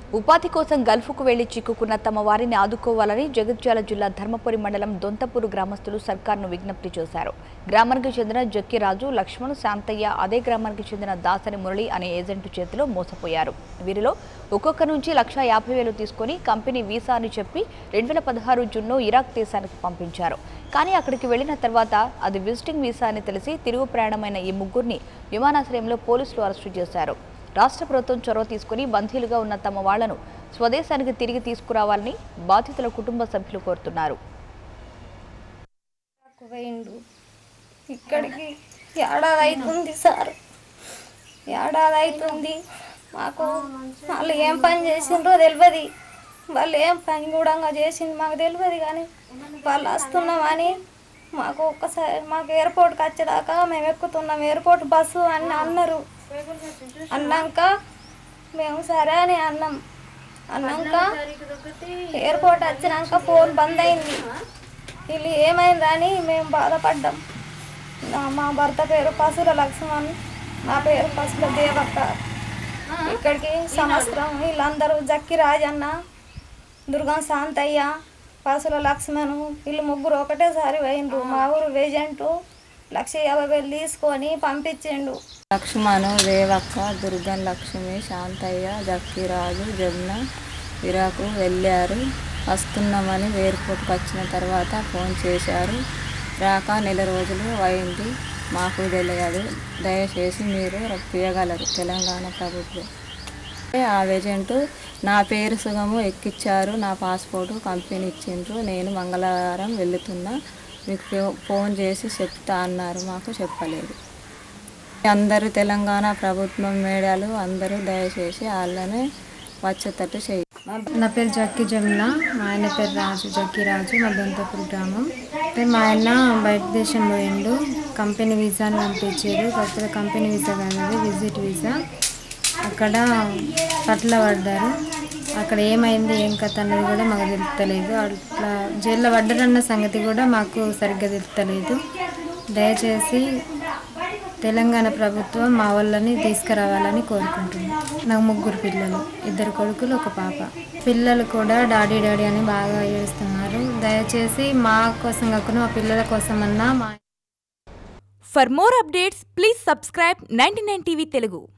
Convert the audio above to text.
ఉపాధి కోసం గల్ఫ్కు వెళ్లి చిక్కుకున్న తమ వారిని ఆదుకోవాలని జగిత్యాల జిల్లా ధర్మపురి మండలం దొంతపూరు గ్రామస్తులు సర్కార్ను విజ్ఞప్తి చేశారు గ్రామానికి చెందిన జక్కిరాజు లక్ష్మణ్ శాంతయ్య అదే గ్రామానికి చెందిన దాసరి మురళి అనే ఏజెంట్ చేతిలో మోసపోయారు వీరిలో ఒక్కొక్క నుంచి లక్ష యాభై వేలు తీసుకొని కంపెనీ వీసా అని చెప్పి రెండు వేల పదహారు జూన్లో ఇరాక్ దేశానికి పంపించారు కానీ అక్కడికి వెళ్లిన తర్వాత అది విజిటింగ్ వీసా అని తెలిసి తిరుగు ప్రయాణమైన ఈ ముగ్గురిని విమానాశ్రయంలో పోలీసులు అరెస్టు చేశారు రాష్ట్ర ప్రభుత్వం చొరవ తీసుకుని బందీలుగా ఉన్న తమ వాళ్లను స్వదేశానికి తిరిగి తీసుకురావాలని బాధితుల కుటుంబ సభ్యులు కోరుతున్నారు పోయిండు ఇక్కడికి ఏడాది అవుతుంది సార్ ఏడాది అవుతుంది మాకు వాళ్ళు ఏం పని చేసిండ్రో తెలియదు వాళ్ళు ఏం పని కూడా చేసింది మాకు తెలియదు కానీ వాళ్ళు వస్తున్నామని మాకు ఒక్కసారి మాకు ఎయిర్పోర్ట్కి వచ్చేదాకా మేము ఎక్కుతున్నాం ఎయిర్పోర్ట్ బస్సు అని అన్నారు అన్నాక మేము సరే అని అన్నాం అన్నాక ఎయిర్పోర్ట్ వచ్చినాక ఫోన్ బంద్ అయింది వీళ్ళు ఏమైందని మేము బాధపడ్డాం నా- మా భర్త పేరు పసుల లక్ష్మణ్ నా పేరు పసుల దేవక్క ఇక్కడికి సంవత్సరం వీళ్ళందరూ జక్కి రాజన్న దుర్గం శాంతయ్య పసుల లక్ష్మణ్ వీళ్ళు ముగ్గురు ఒకటేసారి పోయిండ్రు మా ఊరు వేజెంటు లక్ష యాభై వేలు తీసుకొని పంపించిండు లక్ష్మణు రేవక్క దుర్గన్ లక్ష్మి శాంతయ్య జక్కిరాజు జమున ఇరాకు వెళ్ళారు వస్తున్నామని ఎయిర్పోర్ట్కి వచ్చిన తర్వాత ఫోన్ చేశారు రాక నెల రోజులు అయింది మాకు తెలియదు దయచేసి మీరు రప్పియగలరు తెలంగాణ ప్రభుత్వం ఆ ఏజెంట్ నా పేరు సుగము ఎక్కిచ్చారు నా పాస్పోర్ట్ కంపెనీ ఇచ్చిండ్రు నేను మంగళవారం వెళుతున్నా మీకు ఫో- ఫోన్ చేసి చెప్తా అన్నారు మాకు చెప్పలేదు అందరూ తెలంగాణ ప్రభుత్వం మేడాలు అందరూ దయచేసి వాళ్ళని వచ్చేటట్టు చేయి నా పేరు జక్కి జమున మా ఆయన పేరు రాజు జక్కి రాజు మా దొంతపూర్ గ్రామం అయితే మా ఆయన బయట దేశం పోయిండు కంపెనీ వీసాని పంపించారు కాకపోతే కంపెనీ వీసా కాదు విజిట్ వీసా అక్కడ పట్ల పడ్డారు అక్కడ ఏమైంది ఏం కథ అన్నది కూడా మాకు తెలుస్తలేదు అట్లా జైల్లో పడ్డారన్న సంగతి కూడా మాకు సరిగ్గా తెలుస్తలేదు దయచేసి తెలంగాణ ప్రభుత్వం మా వాళ్ళని తీసుకురావాలని కోరుకుంటున్నాం నాకు ముగ్గురు పిల్లలు ఇద్దరు కొడుకులు ఒక పాప పిల్లలు కూడా డాడీ డాడీ అని బాగా ఏడుస్తున్నారు దయచేసి మా కోసం కాకుండా మా పిల్లల కోసమన్నా మా For more updates, please subscribe 99 TV Telugu.